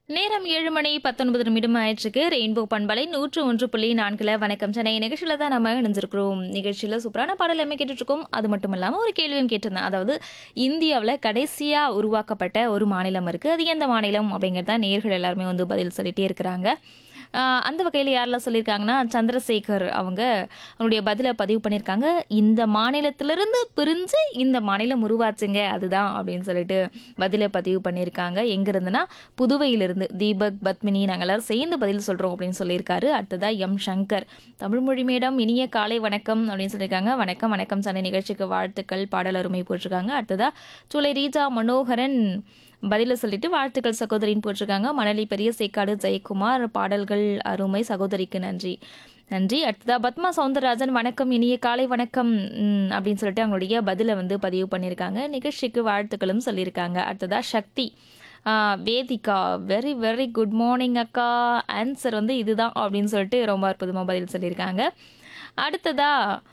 நேரம் ஏழு மணி பத்தொன்பது நிமிடம் ஆயிடுச்சுக்கு ரெயின்போ பண்பலை நூற்று ஒன்று புள்ளி நான்குல வணக்கம் சென்னை நிகழ்ச்சியில தான் நம்ம இணைஞ்சிருக்கிறோம் நிகழ்ச்சியில சூப்பரான பாடல் எல்லாமே கேட்டுட்டு இருக்கோம் அது மட்டும் இல்லாம ஒரு கேள்வியும் கேட்டிருந்தேன் அதாவது இந்தியாவில் கடைசியா உருவாக்கப்பட்ட ஒரு மாநிலம் இருக்கு அது எந்த மாநிலம் அப்படிங்கிறத நேர்கள் எல்லாருமே வந்து பதில் சொல்லிட்டே இருக்கிறாங்க ஆஹ் அந்த வகையில் யாரெல்லாம் சொல்லியிருக்காங்கன்னா சந்திரசேகர் அவங்க அவங்களுடைய பதிலை பதிவு பண்ணியிருக்காங்க இந்த மாநிலத்திலிருந்து பிரிஞ்சு இந்த மாநிலம் உருவாச்சுங்க அதுதான் அப்படின்னு சொல்லிட்டு பதிலை பதிவு பண்ணியிருக்காங்க எங்கிருந்துன்னா புதுவையிலிருந்து தீபக் பத்மினி நாங்கள் எல்லாரும் சேர்ந்து பதில் சொல்கிறோம் அப்படின்னு சொல்லியிருக்காரு அடுத்ததா எம் சங்கர் தமிழ் மொழி மேடம் இனிய காலை வணக்கம் அப்படின்னு சொல்லியிருக்காங்க வணக்கம் வணக்கம் சண்டை நிகழ்ச்சிக்கு வாழ்த்துக்கள் பாடல் அருமை போட்டிருக்காங்க அடுத்ததா சூளை ரீஜா மனோகரன் பதில சொல்லிட்டு வாழ்த்துக்கள் சகோதரின்னு போட்டிருக்காங்க மணலி பெரிய சேக்காடு ஜெயக்குமார் பாடல்கள் அருமை சகோதரிக்கு நன்றி நன்றி அடுத்ததா பத்மா சவுந்தரராஜன் வணக்கம் இனிய காலை வணக்கம் ம், அப்படின்னு சொல்லிட்டு அவங்களுடைய பதிலை வந்து பதிவு பண்ணியிருக்காங்க நிகழ்ச்சிக்கு வாழ்த்துக்களும் சொல்லியிருக்காங்க அடுத்ததா சக்தி ஆ, Vedika very very good morning அக்கா ஆன்சர் வந்து இதுதான் அப்படின்னு சொல்லிட்டு ரொம்ப அற்புதமாக பதில் சொல்லியிருக்காங்க அடுத்ததா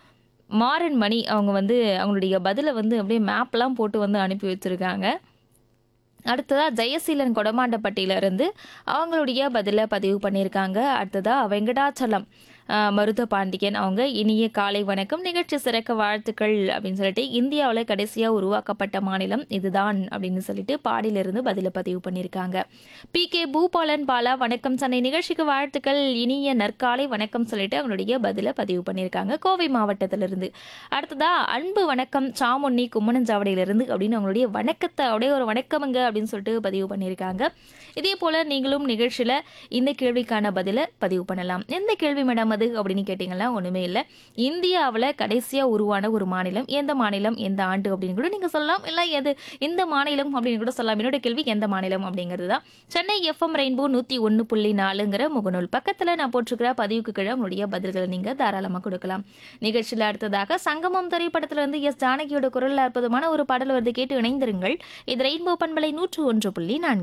மாறன் மணி அவங்க வந்து அவங்களுடைய பதிலை வந்து அப்படியே மேப்லாம் போட்டு வந்து அனுப்பி வச்சுருக்காங்க அடுத்ததா ஜெயசீலன் கொடமாண்டப்பட்டியில இருந்து அவங்களுடைய பதிலை பதிவு பண்ணியிருக்காங்க அடுத்ததா வெங்கடாச்சலம் ஆஹ், மருத பாண்டியன் அவங்க இனிய காலை வணக்கம் நிகழ்ச்சி சிறக்க வாழ்த்துக்கள் அப்படின்னு சொல்லிட்டு இந்தியாவில் கடைசியாக உருவாக்கப்பட்ட மாநிலம் இதுதான் அப்படின்னு சொல்லிட்டு பாடியிலிருந்து பதிலை பதிவு பண்ணியிருக்காங்க பி கே பூபாலன் பாலா வணக்கம் சென்னை நிகழ்ச்சிக்கு வாழ்த்துக்கள் இனிய நற்காலை வணக்கம் சொல்லிட்டு அவங்களுடைய பதிலை பதிவு பண்ணியிருக்காங்க கோவை மாவட்டத்திலிருந்து அடுத்ததா அன்பு வணக்கம் சாமுண்ணி கும்மனஞ்சாவடியிலிருந்து அப்படின்னு அவங்களுடைய வணக்கத்தை அப்படியே ஒரு வணக்கமுங்க அப்படின்னு சொல்லிட்டு பதிவு பண்ணியிருக்காங்க இதே போல நீங்களும் நிகழ்ச்சியில இந்த கேள்விக்கான பதிலை பதிவு பண்ணலாம் எந்த கேள்வி மேடம் அது அப்படின்னு கேட்டிங்கன்னா ஒண்ணுமே இல்லை இந்தியாவில் கடைசியா உருவான ஒரு மாநிலம் எந்த மாநிலம் எந்த ஆண்டு அப்படின்னு கூட நீங்க சொல்லலாம் இல்லை எது இந்த மாநிலம் அப்படின்னு கூட சொல்லலாம் என்னோட கேள்வி எந்த மாநிலம் அப்படிங்கிறது தான் சென்னை எஃப்எம் ரெயின்போ நூற்றி ஒன்று புள்ளி நாலுங்கிற முகநூல் பக்கத்தில் நான் போட்டிருக்கிற பதிவுக்கு கீழே உங்களுடைய பதில்களை நீங்கள் தாராளமாக கொடுக்கலாம் நிகழ்ச்சியில் அடுத்ததாக சங்கமம் திரைப்படத்திலிருந்து எஸ் ஜானகியோட குரலில் அற்புதமான ஒரு பாடல் வந்து கேட்டு இணைந்திருங்கள் இது ரெயின்போ பண்பலை நூற்று ஒன்று புள்ளி நான்கு